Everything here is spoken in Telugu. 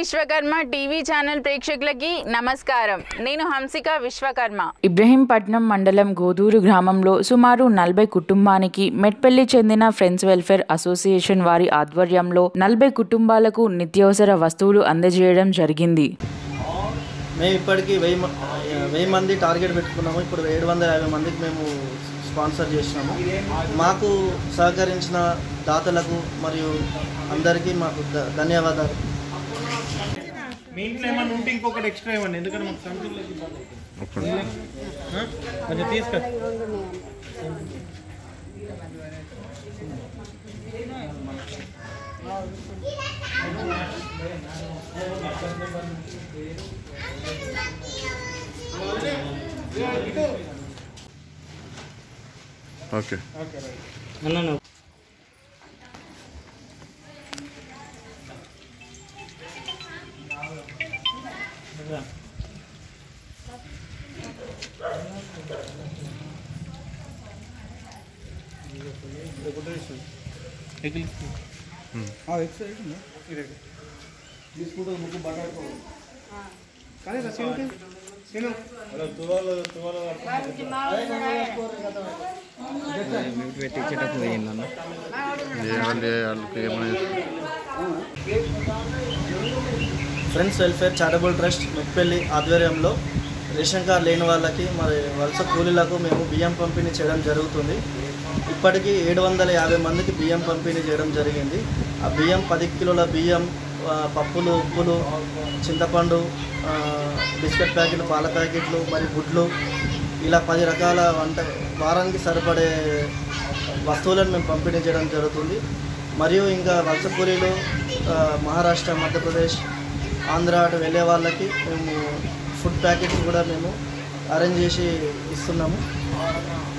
విశ్వకర్మ టీవీ ఛానల్ ప్రేక్షకులకి నమస్కారం నేను హంసిక విశ్వకర్మ ఇబ్రహీంపట్నం మండలం గోదూరు గ్రామంలో సుమారు నలభై కుటుంబానికి మెట్పల్లి చెందిన ఫ్రెండ్స్ వెల్ఫేర్ అసోసియేషన్ వారి ఆధ్వర్యంలో నలభై కుటుంబాలకు నిత్యావసర వస్తువులు అందజేయడం జరిగింది మేము ఇప్పటికీ వెయ్యి మ- వెయ్యి మంది టార్గెట్ పెట్టుకున్నాము ఇప్పుడు ఏడు వందల యాభై మందికి మేము స్పాన్సర్ చేసినాము మాకు సహకరించిన దాతలకు మరియు అందరికీ మాకు ధ- ధన్యవాదాలు మీ ఇంట్లో ఏమన్నా ఉంటే ఇంకొకటి ఎక్స్ట్రా ఇవ్వండి ఎందుకంటే మాకు సంచుల్లోకి ఇబ్బంది అవుతుంది. ఆ? కొంచెం తీసుకొని ఓకే ఏమండి వాళ్ళకి ఏమైనా friends welfare charitable trust Metpalli ఆధ్వర్యంలో రేషన్ కార్డు లేని వాళ్ళకి మరి వలస కూలీలకు మేము బియ్యం పంపిణీ చేయడం జరుగుతుంది ఇప్పటికీ ఏడు వందల యాభై మందికి బియ్యం పంపిణీ చేయడం జరిగింది ఆ బియ్యం పది కిలోల బియ్యం ఆ, పప్పులు ఉప్పులు చింతపండు ఆ, బిస్కెట్ ప్యాకెట్లు పాల ప్యాకెట్లు మరి గుడ్లు ఇలా పది రకాల వంట వారానికి సరిపడే వస్తువులను మేము పంపిణీ చేయడం జరుగుతుంది మరియు ఇంకా వలస కూలీలు ఆ, మహారాష్ట్ర మధ్యప్రదేశ్ ఆంధ్ర అటు వెళ్ళే వాళ్ళకి మేము ఫుడ్ ప్యాకెట్స్ కూడా మేము అరేంజ్ చేసి ఇస్తున్నాము